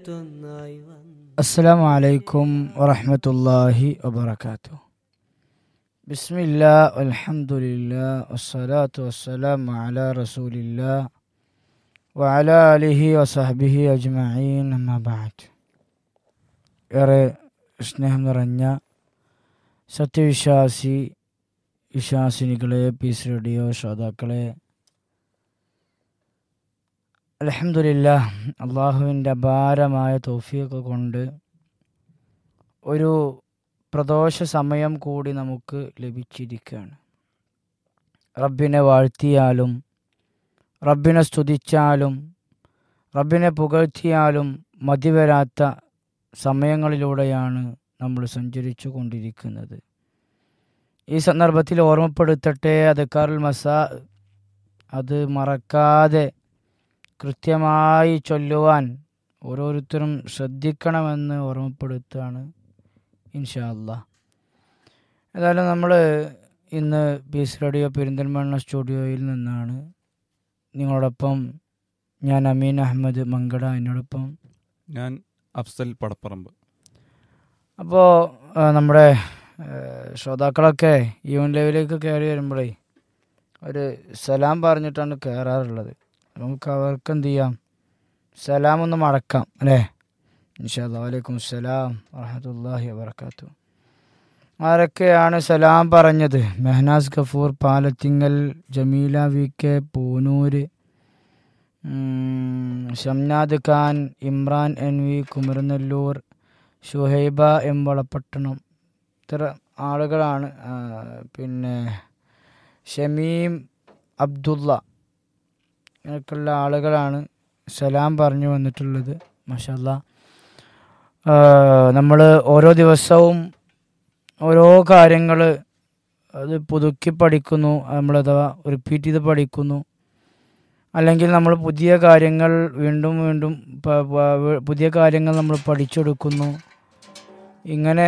അടുത്തൊന്നായി വന്നു السلام عليكم ورحمة الله وبركاته بسم الله والحمد لله والصلاة والسلام على رسول الله وعلى آله وصحبه أجمعين أما بعد ഏറെ സ്നേഹം നിറഞ്ഞ സത്യവിശ്വാസി വിശ്വാസിനികളെ പീസ് റേഡിയോ ശ്രോതാക്കളെ അലഹമില്ല അള്ളാഹുവിൻ്റെ അപാരമായ തോഫിയൊക്കെ കൊണ്ട് ഒരു പ്രദോഷ സമയം കൂടി നമുക്ക് ലഭിച്ചിരിക്കുകയാണ് റബ്ബിനെ വാഴ്ത്തിയാലും റബ്ബിനെ സ്തുതിച്ചാലും റബ്ബിനെ പുകഴ്ത്തിയാലും മതിവരാത്ത സമയങ്ങളിലൂടെയാണ് നമ്മൾ സഞ്ചരിച്ചു കൊണ്ടിരിക്കുന്നത് ഈ സന്ദർഭത്തിൽ ഓർമ്മപ്പെടുത്തട്ടെ അദക്കാറുൽ മസാ അത് മറക്കാതെ കൃത്യമായി ചൊല്ലുവാൻ ഓരോരുത്തരും ശ്രദ്ധിക്കണമെന്ന് ഓർമ്മപ്പെടുത്തുകയാണ് ഇൻഷാ അല്ലാ ഏതായാലും നമ്മൾ ഇന്ന് പീസ് റേഡിയോ പെരിന്തൽമണ്ണ സ്റ്റുഡിയോയിൽ നിന്നാണ് നിങ്ങളോടൊപ്പം ഞാൻ അമീൻ അഹമ്മദ് മങ്കട എന്നോടൊപ്പം ഞാൻ അഫ്സൽ പടപ്പറമ്പ് അപ്പോൾ നമ്മുടെ ആ, ശ്രോതാക്കളൊക്കെ ഈവൻ ലൈവിലേക്ക് കയറി വരുമ്പോഴേ ഒരു സലാം പറഞ്ഞിട്ടാണ് കയറാറുള്ളത് നമുക്ക് അവർക്ക് എന്ത് ചെയ്യാം സലാം ഒന്ന് മടക്കാം അല്ലേ ഇൻഷാല്ലാ വലൈക്കും സലാം വറഹമത്തല്ലാഹി വബർക്കാത്തു ആരൊക്കെയാണ് സലാം പറഞ്ഞത് മെഹനാസ് ഗഫൂർ പാലത്തിങ്ങൽ ജമീല വി കെ പൂനൂര് ഉം, Shamnad Khan Imran N V Kumaranellur Shuhaiba M Valapattanam ഇത്ര ആളുകളാണ് ആ, പിന്നെ ഷമീം അബ്ദുള്ള അങ്ങനെയൊക്കെയുള്ള ആളുകളാണ് സലാം പറഞ്ഞു വന്നിട്ടുള്ളത് മഷല്ല നമ്മൾ ഓരോ ദിവസവും ഓരോ കാര്യങ്ങൾ അത് പുതുക്കി പഠിക്കുന്നു നമ്മളഥവാ റിപ്പീറ്റ് ചെയ്ത് പഠിക്കുന്നു അല്ലെങ്കിൽ നമ്മൾ പുതിയ കാര്യങ്ങൾ വീണ്ടും വീണ്ടും പ- പ- പുതിയ കാര്യങ്ങൾ നമ്മൾ പഠിച്ചെടുക്കുന്നു ഇങ്ങനെ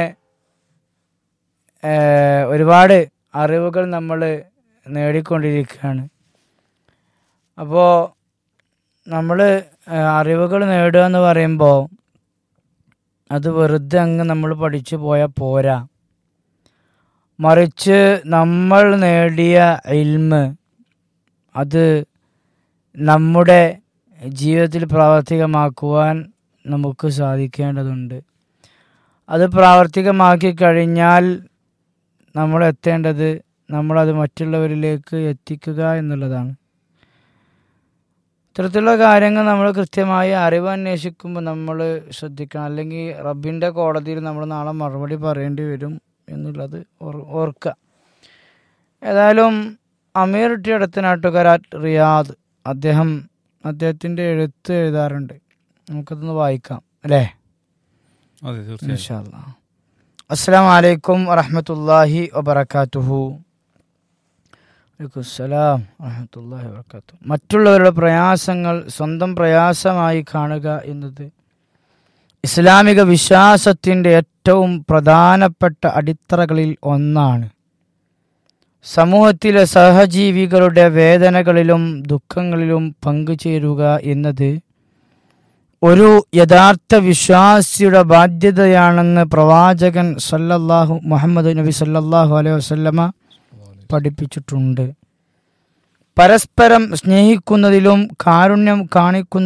ഏഹ്, ഒരുപാട് അറിവുകൾ നമ്മൾ നേടിക്കൊണ്ടിരിക്കുകയാണ് അപ്പോൾ നമ്മൾ അറിവുകൾ നേടുക എന്ന് പറയുമ്പോൾ അത് വെറുതെ അങ്ങ് നമ്മൾ പഠിച്ചു പോയാൽ പോരാ മറിച്ച് നമ്മൾ നേടിയ ഇൽമ് അത് നമ്മുടെ ജീവിതത്തിൽ പ്രാവർത്തികമാക്കുവാൻ നമുക്ക് സാധിക്കേണ്ടതുണ്ട് അത് പ്രാവർത്തികമാക്കി കഴിഞ്ഞാൽ നമ്മൾ എത്തേണ്ടത് നമ്മളത് മറ്റുള്ളവരിലേക്ക് എത്തിക്കുക എന്നുള്ളതാണ് ഇത്തരത്തിലുള്ള കാര്യങ്ങൾ നമ്മൾ കൃത്യമായി അറിവ് അന്വേഷിക്കുമ്പോൾ നമ്മൾ ശ്രദ്ധിക്കണം അല്ലെങ്കിൽ റബ്ബിൻ്റെ കോടതിയിൽ നമ്മൾ നാളെ മറുപടി പറയേണ്ടി വരും എന്നുള്ളത് ഓർ- ഓർക്കുക ഏതായാലും അമീർ ടി അടുത്ത നാട്ടുകാരാ റിയാദ് അദ്ദേഹം അദ്ദേഹത്തിൻ്റെ എഴുത്ത് എഴുതാറുണ്ട് നമുക്കതൊന്ന് വായിക്കാം അല്ലേ അതെ തീർച്ചയായും ഇൻഷാല്ലാ അസ്സാം വലൈക്കും വറഹമത്തല്ലാഹി വബർക്കാത്തുഹു വലൈക്കുസ്സലാം വറഹമത്തല്ലാഹി വബർക്കാത്തു മറ്റുള്ളവരുടെ പ്രയാസങ്ങൾ സ്വന്തം പ്രയാസമായി കാണുക എന്നത് ഇസ്ലാമിക വിശ്വാസത്തിൻ്റെ ഏറ്റവും പ്രധാനപ്പെട്ട അടിത്തറകളിൽ ഒന്നാണ് സമൂഹത്തിലെ സഹജീവികളുടെ വേദനകളിലും ദുഃഖങ്ങളിലും പങ്കുചേരുക എന്നത് ഒരു യഥാർത്ഥ വിശ്വാസിയുടെ ബാധ്യതയാണെന്ന് പ്രവാചകൻ സല്ലല്ലാഹു മുഹമ്മദ് നബി സല്ലല്ലാഹു അലൈഹി വസല്ലമ പഠിപ്പിച്ചിട്ടുണ്ട് പരസ്പരം സ്നേഹിക്കുന്നതിലും കാരുണ്യം കാണിക്കുന്ന